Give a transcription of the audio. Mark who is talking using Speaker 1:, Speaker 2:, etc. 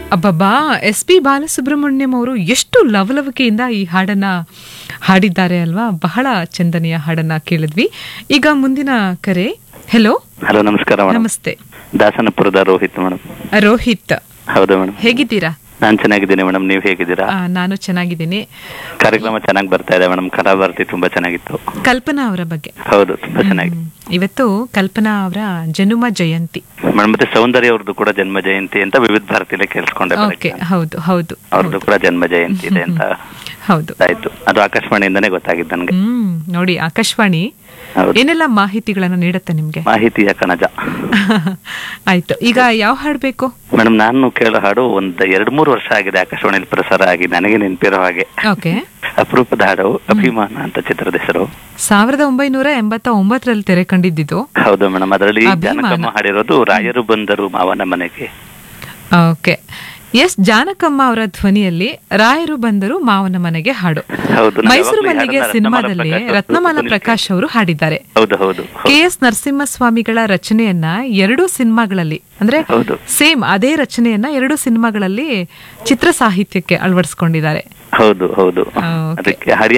Speaker 1: ಅಬ್ಬಬ್ಬಾ S P Balasubrahmanyam ಅವರು ಎಷ್ಟು ಲವಲವಿಕೆಯಿಂದ ಈ ಹಾಡನ್ನ ಹಾಡಿದ್ದಾರೆ ಅಲ್ವಾ ಬಹಳ ಚಂದನೆಯ ಹಾಡನ್ನ ಕೇಳಿದ್ವಿ ಈಗ ಮುಂದಿನ ಕರೆ ಹೆಲೋ
Speaker 2: ಹಲೋ ನಮಸ್ಕಾರ ಮೇಡಮ್
Speaker 1: ನಮಸ್ತೆ
Speaker 2: ದಾಸನಪುರದ ರೋಹಿತ್ ಮೇಡಮ್
Speaker 1: ರೋಹಿತ್
Speaker 2: ಹೌದು ಮೇಡಮ್
Speaker 1: ಹೇಗಿದ್ದೀರಾ
Speaker 2: ನಾನ್ ಚೆನ್ನಾಗಿದ್ದೀನಿ ಮೇಡಮ್ ನೀವು ಹೇಗಿದ್ದೀರಾ
Speaker 1: ಆ, ನಾನು ಚೆನ್ನಾಗಿದ್ದೀನಿ
Speaker 2: ಕಾರ್ಯಕ್ರಮ ಚೆನ್ನಾಗಿ ಬರ್ತಾ ಇದೆ ಮೇಡಮ್ ಕಲಾಭಾರತಿ ತುಂಬಾ ಚೆನ್ನಾಗಿತ್ತು
Speaker 1: ಕಲ್ಪನಾ ಅವರ ಬಗ್ಗೆ
Speaker 2: ಹೌದು ತುಂಬಾ ಚೆನ್ನಾಗಿ
Speaker 1: ಹ್ಮ್. ಇವತ್ತು ಕಲ್ಪನಾ ಅವರ ಜನುಮ ಜಯಂತಿ
Speaker 2: ಮೇಡಮ್ ಮತ್ತೆ ಸೌಂದರ್ಯ ಅವ್ರದ್ದು ಕೂಡ ಜನ್ಮ ಜಯಂತಿ ಅಂತ ವಿವಿಧ ಭಾರತಿಲೆ ಕೇಳಿಸ್ಕೊಂಡೆ
Speaker 1: ಓಕೆ ಹೌದು ಹೌದು
Speaker 2: ಅವ್ರದ್ದು ಕೂಡ ಜನ್ಮ ಜಯಂತಿ ಇದೆ ಅಂತ
Speaker 1: ಹೌದು
Speaker 2: ಆಯ್ತು ಅದು ಆಕಾಶವಾಣಿಯಿಂದನೇ ಗೊತ್ತಾಗಿದ್ದು ನನಗೆ
Speaker 1: ಹ್ಮ್ ನೋಡಿ ಆಕಾಶವಾಣಿ
Speaker 2: ಹೌದು
Speaker 1: ಏನೆಲ್ಲ ಮಾಹಿತಿಗಳನ್ನ ನೀಡುತ್ತೆ ನಿಮ್ಗೆ
Speaker 2: ಮಾಹಿತಿಯ ಕಣಜ
Speaker 1: ಆಯ್ತು ಈಗ ಯಾವ ಹಾಡು ಬೇಕು
Speaker 2: ಮೇಡಮ್ ನಾನು ಕೇಳೋ ಹಾಡು ಒಂದ್ ಎರಡ್ ಮೂರು ವರ್ಷ ಆಗಿದೆ ಆಕಾಶವಾಣಿಯಲ್ಲಿ ಪ್ರಸಾರ ಆಗಿ ನನಗೆ ನೆನಪಿರೋ ಹಾಗೆ
Speaker 1: ಓಕೆ
Speaker 2: ಅಪರೂಪದ ಹಾಡು ಅಭಿಮಾನ ಅಂತ ಚಿತ್ರದ ಹೆಸರು
Speaker 1: ಸಾವಿರದ ಒಂಬೈನೂರ ಎಂಬತ್ತ ಒಂಬತ್ತರಲ್ಲಿ ತೆರೆ ಕಂಡಿದ್ದು
Speaker 2: ಹೌದು ಮೇಡಮ್ ಅದರಲ್ಲಿ
Speaker 1: ಅಭಿಮಾನ.
Speaker 2: ಜಾನಕಮ್ಮ ಹಾಡಿರೋದು ರಾಯರು ಬಂದರು ಮಾವನ ಮನೆಗೆ
Speaker 1: ಓಕೆ ಎಸ್ ಜಾನಕಮ್ಮ ಅವರ ಧ್ವನಿಯಲ್ಲಿ ರಾಯರು ಬಂದರು ಮಾವನ ಮನೆಗೆ ಹಾಡು
Speaker 2: ಹೌದು ನಾನು
Speaker 1: ಮೈಸೂರು
Speaker 2: ಯಾವಾಗ್ಲೂ ಈ
Speaker 1: ಮಲ್ಲಿಗೆ
Speaker 2: ಹಾಡನ್ನ
Speaker 1: ಸಿನಿಮಾದಲ್ಲಿ
Speaker 2: ರತ್ನಮಾಲ ಪ್ರಕಾಶ್
Speaker 1: ರತ್ನಮಾಲ
Speaker 2: ಅವ್ರದ್ದು
Speaker 1: ಪ್ರಕಾಶ್ ಅವರು ಹಾಡಿದ್ದಾರೆ
Speaker 2: ಹೌದು ಹೌದು
Speaker 1: ಕೆ ಎಸ್ ನರಸಿಂಹಸ್ವಾಮಿಗಳ ರಚನೆಯನ್ನ ಎರಡೂ ಸಿನಿಮಾಗಳಲ್ಲಿ ಅಂದ್ರೆ
Speaker 2: ಹೌದು
Speaker 1: ಸೇಮ್ ಅದೇ ರಚನೆಯನ್ನ ಎರಡು ಸಿನಿಮಾಗಳಲ್ಲಿ ಚಿತ್ರ ಸಾಹಿತ್ಯಕ್ಕೆ ಅಳವಡಿಸ್ಕೊಂಡಿದ್ದಾರೆ
Speaker 2: ಹೌದು ಹೌದು
Speaker 1: ಆ, okay.
Speaker 2: ಅದಕ್ಕೆ ಹರಿಯ